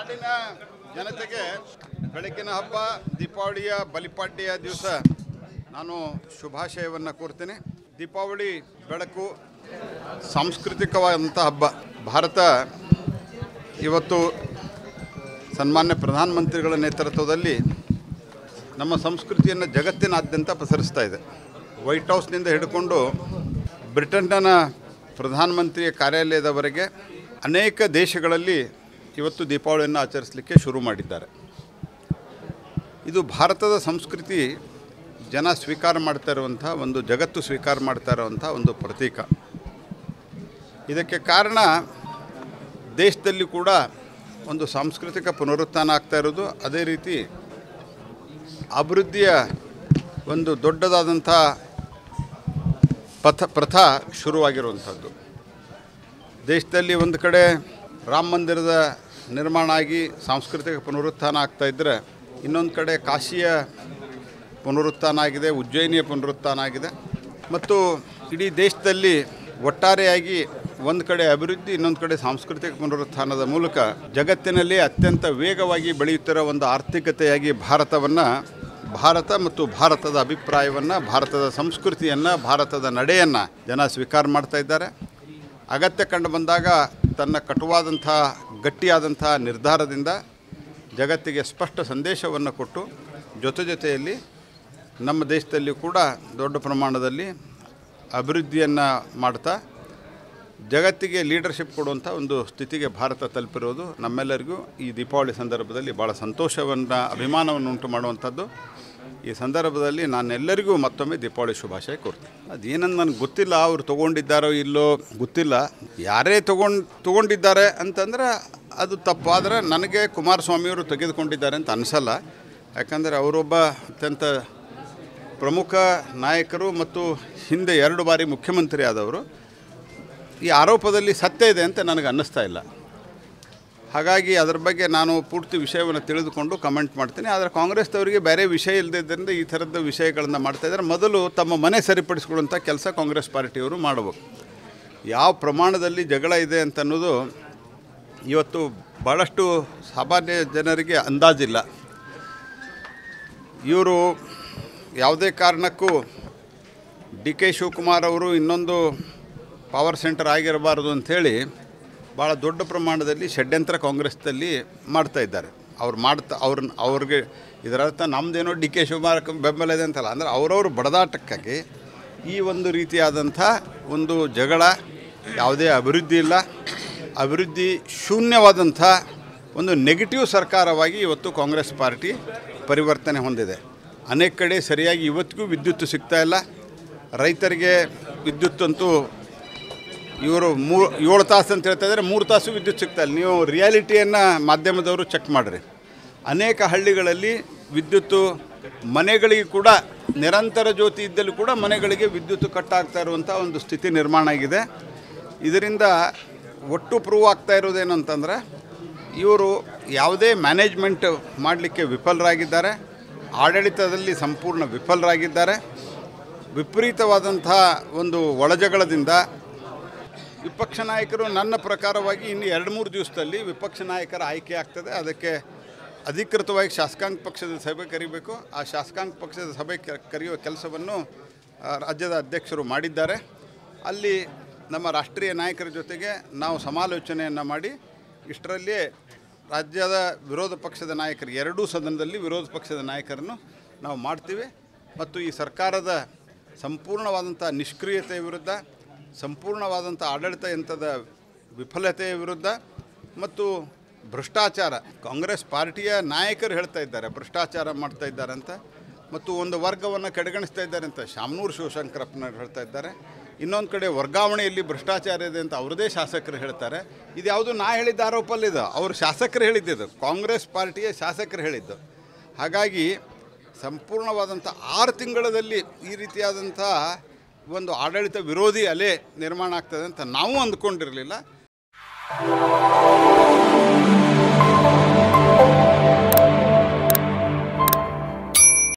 ನಾಡಿನ ಜನತೆಗೆ ಬೆಳಕಿನ ಹಬ್ಬ ದೀಪಾವಳಿಯ ಬಲಿಪಾಡ್ಯ ದಿವಸ ನಾನು ಶುಭಾಶಯವನ್ನು ಕೋರ್ತೀನಿ ದೀಪಾವಳಿ ಬೆಳಕು ಸಾಂಸ್ಕೃತಿಕವಾದಂಥ ಹಬ್ಬ ಭಾರತ ಇವತ್ತು ಸನ್ಮಾನ್ಯ ಪ್ರಧಾನಮಂತ್ರಿಗಳ ನೇತೃತ್ವದಲ್ಲಿ ನಮ್ಮ ಸಂಸ್ಕೃತಿಯನ್ನು ಜಗತ್ತಿನಾದ್ಯಂತ ಪಸರಿಸ್ತಾ ಇದೆ ವೈಟ್ ಹೌಸ್ನಿಂದ ಹಿಡ್ಕೊಂಡು ಬ್ರಿಟನ್ನ ಪ್ರಧಾನಮಂತ್ರಿಯ ಕಾರ್ಯಾಲಯದವರೆಗೆ ಅನೇಕ ದೇಶಗಳಲ್ಲಿ ಇವತ್ತು ದೀಪಾವಳಿಯನ್ನು ಆಚರಿಸಲಿಕ್ಕೆ ಶುರು ಮಾಡಿದ್ದಾರೆ ಇದು ಭಾರತದ ಸಂಸ್ಕೃತಿ ಜನ ಸ್ವೀಕಾರ ಮಾಡ್ತಾ ಇರುವಂಥ ಒಂದು ಜಗತ್ತು ಸ್ವೀಕಾರ ಮಾಡ್ತಾ ಇರುವಂಥ ಒಂದು ಪ್ರತೀಕ ಇದಕ್ಕೆ ಕಾರಣ ದೇಶದಲ್ಲಿ ಕೂಡ ಒಂದು ಸಾಂಸ್ಕೃತಿಕ ಪುನರುತ್ಥಾನ ಆಗ್ತಾ ಇರೋದು ಅದೇ ರೀತಿ ಅಭಿವೃದ್ಧಿಯ ಒಂದು ದೊಡ್ಡದಾದಂಥ ಪಥ ಪ್ರಥ ಶುರುವಾಗಿರುವಂಥದ್ದು ದೇಶದಲ್ಲಿ ಒಂದು ಕಡೆ ರಾಮ ಮಂದಿರದ ನಿರ್ಮಾಣ ಆಗಿ ಸಾಂಸ್ಕೃತಿಕ ಪುನರುತ್ಥಾನ ಆಗ್ತಾ ಇದ್ದರೆ ಇನ್ನೊಂದು ಕಡೆ ಕಾಶಿಯ ಪುನರುತ್ಥಾನ ಆಗಿದೆ ಉಜ್ಜಯಿನಿಯ ಪುನರುತ್ಥಾನ ಆಗಿದೆ ಮತ್ತು ಇಡೀ ದೇಶದಲ್ಲಿ ಒಟ್ಟಾರೆಯಾಗಿ ಒಂದು ಕಡೆ ಅಭಿವೃದ್ಧಿ ಇನ್ನೊಂದು ಕಡೆ ಸಾಂಸ್ಕೃತಿಕ ಪುನರುತ್ಥಾನದ ಮೂಲಕ ಜಗತ್ತಿನಲ್ಲಿ ಅತ್ಯಂತ ವೇಗವಾಗಿ ಬೆಳೆಯುತ್ತಿರೋ ಒಂದು ಆರ್ಥಿಕತೆಯಾಗಿ ಭಾರತವನ್ನು ಭಾರತ ಮತ್ತು ಭಾರತದ ಅಭಿಪ್ರಾಯವನ್ನು ಭಾರತದ ಸಂಸ್ಕೃತಿಯನ್ನು ಭಾರತದ ನಡೆಯನ್ನು ಜನ ಸ್ವೀಕಾರ ಮಾಡ್ತಾ ಇದ್ದಾರೆ ಅಗತ್ಯ ಕಂಡು ಬಂದಾಗ ತನ್ನ ಕಟುವಾದಂಥ ಗಟ್ಟಿಯಾದಂಥ ನಿರ್ಧಾರದಿಂದ ಜಗತ್ತಿಗೆ ಸ್ಪಷ್ಟ ಸಂದೇಶವನ್ನು ಕೊಟ್ಟು ಜೊತೆ ಜೊತೆಯಲ್ಲಿ ನಮ್ಮ ದೇಶದಲ್ಲಿ ಕೂಡ ದೊಡ್ಡ ಪ್ರಮಾಣದಲ್ಲಿ ಅಭಿವೃದ್ಧಿಯನ್ನು ಮಾಡ್ತಾ ಜಗತ್ತಿಗೆ ಲೀಡರ್ಶಿಪ್ ಕೊಡುವಂಥ ಒಂದು ಸ್ಥಿತಿಗೆ ಭಾರತ ತಲುಪಿರೋದು ನಮ್ಮೆಲ್ಲರಿಗೂ ಈ ದೀಪಾವಳಿ ಸಂದರ್ಭದಲ್ಲಿ ಭಾಳ ಸಂತೋಷವನ್ನು ಅಭಿಮಾನವನ್ನು ಉಂಟು ಮಾಡುವಂಥದ್ದು ಈ ಸಂದರ್ಭದಲ್ಲಿ ನಾನೆಲ್ಲರಿಗೂ ಮತ್ತೊಮ್ಮೆ ದೀಪಾವಳಿ ಶುಭಾಶಯ ಕೋರ್ತೀನಿ ಅದೇನಂದು ನನಗೆ ಗೊತ್ತಿಲ್ಲ ಅವ್ರು ತೊಗೊಂಡಿದ್ದಾರೋ ಇಲ್ಲೋ ಗೊತ್ತಿಲ್ಲ ಯಾರೇ ತೊಗೊಂಡು ತೊಗೊಂಡಿದ್ದಾರೆ ಅಂತಂದ್ರೆ ಅದು ತಪ್ಪಾದರೆ ನನಗೆ ಕುಮಾರಸ್ವಾಮಿಯವರು ತೆಗೆದುಕೊಂಡಿದ್ದಾರೆ ಅಂತ ಅನಿಸಲ್ಲ ಯಾಕಂದರೆ ಅವರೊಬ್ಬ ಅತ್ಯಂತ ಪ್ರಮುಖ ನಾಯಕರು ಮತ್ತು ಹಿಂದೆ ಎರಡು ಬಾರಿ ಮುಖ್ಯಮಂತ್ರಿ ಆದವರು ಈ ಆರೋಪದಲ್ಲಿ ಸತ್ಯ ಇದೆ ಅಂತ ನನಗೆ ಅನ್ನಿಸ್ತಾ ಇಲ್ಲ ಹಾಗಾಗಿ ಅದರ ಬಗ್ಗೆ ನಾನು ಪೂರ್ತಿ ವಿಷಯವನ್ನು ತಿಳಿದುಕೊಂಡು ಕಮೆಂಟ್ ಮಾಡ್ತೀನಿ ಆದರೆ ಕಾಂಗ್ರೆಸ್ದವರಿಗೆ ಬೇರೆ ವಿಷಯ ಇಲ್ಲದಿದ್ದರಿಂದ ಈ ಥರದ ವಿಷಯಗಳನ್ನು ಮಾಡ್ತಾಯಿದ್ದಾರೆ ಮೊದಲು ತಮ್ಮ ಮನೆ ಸರಿಪಡಿಸ್ಕೊಳ್ಳುವಂಥ ಕೆಲಸ ಕಾಂಗ್ರೆಸ್ ಪಾರ್ಟಿಯವರು ಮಾಡಬೇಕು ಯಾವ ಪ್ರಮಾಣದಲ್ಲಿ ಜಗಳ ಇದೆ ಅಂತ ಅನ್ನೋದು ಇವತ್ತು ಭಾಳಷ್ಟು ಸಾಮಾನ್ಯ ಜನರಿಗೆ ಅಂದಾಜಿಲ್ಲ ಇವರು ಯಾವುದೇ ಕಾರಣಕ್ಕೂ ಡಿ ಕೆ ಶಿವಕುಮಾರ್ ಅವರು ಇನ್ನೊಂದು ಪವರ್ ಸೆಂಟರ್ ಆಗಿರಬಾರ್ದು ಅಂಥೇಳಿ ಭಾಳ ದೊಡ್ಡ ಪ್ರಮಾಣದಲ್ಲಿ ಷಡ್ಯಂತ್ರ ಕಾಂಗ್ರೆಸ್ನಲ್ಲಿ ಮಾಡ್ತಾ ಇದ್ದಾರೆ ಅವ್ರು ಮಾಡ್ತಾ ಅವ್ರನ್ನ ಅವ್ರಿಗೆ ಇದರರ್ಥ ನಮ್ಮದೇನೋ ಡಿ ಕೆ ಶಿವಕುಮಾರ್ ಬೆಂಬಲ ಇದೆ ಅಂತಲ್ಲ ಅಂದರೆ ಅವರವ್ರ ಬಡದಾಟಕ್ಕಾಗಿ ಈ ಒಂದು ರೀತಿಯಾದಂಥ ಒಂದು ಜಗಳ ಯಾವುದೇ ಅಭಿವೃದ್ಧಿ ಇಲ್ಲ ಅಭಿವೃದ್ಧಿ ಶೂನ್ಯವಾದಂಥ ಒಂದು ನೆಗೆಟಿವ್ ಸರ್ಕಾರವಾಗಿ ಇವತ್ತು ಕಾಂಗ್ರೆಸ್ ಪಾರ್ಟಿ ಪರಿವರ್ತನೆ ಹೊಂದಿದೆ ಅನೇಕ ಕಡೆ ಸರಿಯಾಗಿ ಇವತ್ತಿಗೂ ವಿದ್ಯುತ್ ಸಿಗ್ತಾ ಇಲ್ಲ ರೈತರಿಗೆ ವಿದ್ಯುತ್ ಅಂತೂ ಇವರು ಮೂ ಏಳು ತಾಸು ಅಂತ ಹೇಳ್ತಾ ಇದ್ದಾರೆ ಮೂರು ತಾಸು ವಿದ್ಯುತ್ ಸಿಗ್ತಾ ಇಲ್ಲ ನೀವು ರಿಯಾಲಿಟಿಯನ್ನು ಮಾಧ್ಯಮದವರು ಚೆಕ್ ಮಾಡಿರಿ ಅನೇಕ ಹಳ್ಳಿಗಳಲ್ಲಿ ವಿದ್ಯುತ್ತು ಮನೆಗಳಿಗೆ ಕೂಡ ನಿರಂತರ ಜ್ಯೋತಿ ಇದ್ದಲ್ಲಿ ಕೂಡ ಮನೆಗಳಿಗೆ ವಿದ್ಯುತ್ ಕಟ್ ಆಗ್ತಾ ಇರುವಂಥ ಒಂದು ಸ್ಥಿತಿ ನಿರ್ಮಾಣ ಆಗಿದೆ ಇದರಿಂದ ಒಟ್ಟು ಪ್ರೂವ್ ಆಗ್ತಾ ಇರೋದೇನು ಅಂತಂದರೆ ಇವರು ಯಾವುದೇ ಮ್ಯಾನೇಜ್ಮೆಂಟ್ ಮಾಡಲಿಕ್ಕೆ ವಿಫಲರಾಗಿದ್ದಾರೆ ಆಡಳಿತದಲ್ಲಿ ಸಂಪೂರ್ಣ ವಿಫಲರಾಗಿದ್ದಾರೆ ವಿಪರೀತವಾದಂಥ ಒಂದು ಒಳಜಗಳದಿಂದ ವಿಪಕ್ಷ ನಾಯಕರು ನನ್ನ ಪ್ರಕಾರವಾಗಿ ಇನ್ನು ಎರಡು ಮೂರು ದಿವಸದಲ್ಲಿ ವಿಪಕ್ಷ ನಾಯಕರ ಆಯ್ಕೆ ಆಗ್ತದೆ ಅದಕ್ಕೆ ಅಧಿಕೃತವಾಗಿ ಶಾಸಕಾಂಗ ಪಕ್ಷದ ಸಭೆ ಕರಿಬೇಕು ಆ ಶಾಸಕಾಂಗ ಪಕ್ಷದ ಸಭೆ ಕ- ಕರೆಯುವ ಕೆಲಸವನ್ನು ಆ, ರಾಜ್ಯದ ಅಧ್ಯಕ್ಷರು ಮಾಡಿದ್ದಾರೆ ಅಲ್ಲಿ ನಮ್ಮ ರಾಷ್ಟ್ರೀಯ ನಾಯಕರ ಜೊತೆಗೆ ನಾವು ಸಮಾಲೋಚನೆಯನ್ನು ಮಾಡಿ ಇಷ್ಟರಲ್ಲಿಯೇ ರಾಜ್ಯದ ವಿರೋಧ ಪಕ್ಷದ ನಾಯಕರು ಎರಡೂ ಸದನದಲ್ಲಿ ವಿರೋಧ ಪಕ್ಷದ ನಾಯಕರನ್ನು ನಾವು ಮಾಡ್ತೀವಿ ಮತ್ತು ಈ ಸರ್ಕಾರದ ಸಂಪೂರ್ಣವಾದಂಥ ನಿಷ್ಕ್ರಿಯತೆಯ ವಿರುದ್ಧ ಸಂಪೂರ್ಣವಾದಂಥ ಆಡಳಿತ ಯಂತ್ರದ ವಿಫಲತೆಯ ವಿರುದ್ಧ ಮತ್ತು ಭ್ರಷ್ಟಾಚಾರ ಕಾಂಗ್ರೆಸ್ ಪಾರ್ಟಿಯ ನಾಯಕರು ಹೇಳ್ತಾ ಇದ್ದಾರೆ ಭ್ರಷ್ಟಾಚಾರ ಮಾಡ್ತಾ ಇದ್ದಾರೆ ಅಂತ ಮತ್ತು ಒಂದು ವರ್ಗವನ್ನು ಕಡೆಗಣಿಸ್ತಾ ಇದ್ದಾರೆ ಅಂತ ಶಾಮನೂರು ಶಿವಶಂಕರಪ್ಪನವ್ರು ಹೇಳ್ತಾ ಇದ್ದಾರೆ ಇನ್ನೊಂದು ಕಡೆ ವರ್ಗಾವಣೆಯಲ್ಲಿ ಭ್ರಷ್ಟಾಚಾರ ಇದೆ ಅಂತ ಅವ್ರದೇ ಶಾಸಕರು ಹೇಳ್ತಾರೆ ಇದು ಯಾವುದು ನಾ ಹೇಳಿದ್ದ ಆರೋಪ ಅಲ್ಲ ಇದು ಅವರು ಶಾಸಕರು ಹೇಳಿದ್ದು ಕಾಂಗ್ರೆಸ್ ಪಾರ್ಟಿಯ ಶಾಸಕರು ಹೇಳಿದ್ದು ಹಾಗಾಗಿ ಸಂಪೂರ್ಣವಾದಂಥ ಆರು ತಿಂಗಳಲ್ಲಿ ಈ ರೀತಿಯಾದಂಥ ಒಂದು ಆಡಳಿತ ವಿರೋಧಿ ಅಲೆ ನಿರ್ಮಾಣ ಆಗ್ತದೆ ಅಂತ ನಾವು ಅಂದ್ಕೊಂಡಿರಲಿಲ್ಲ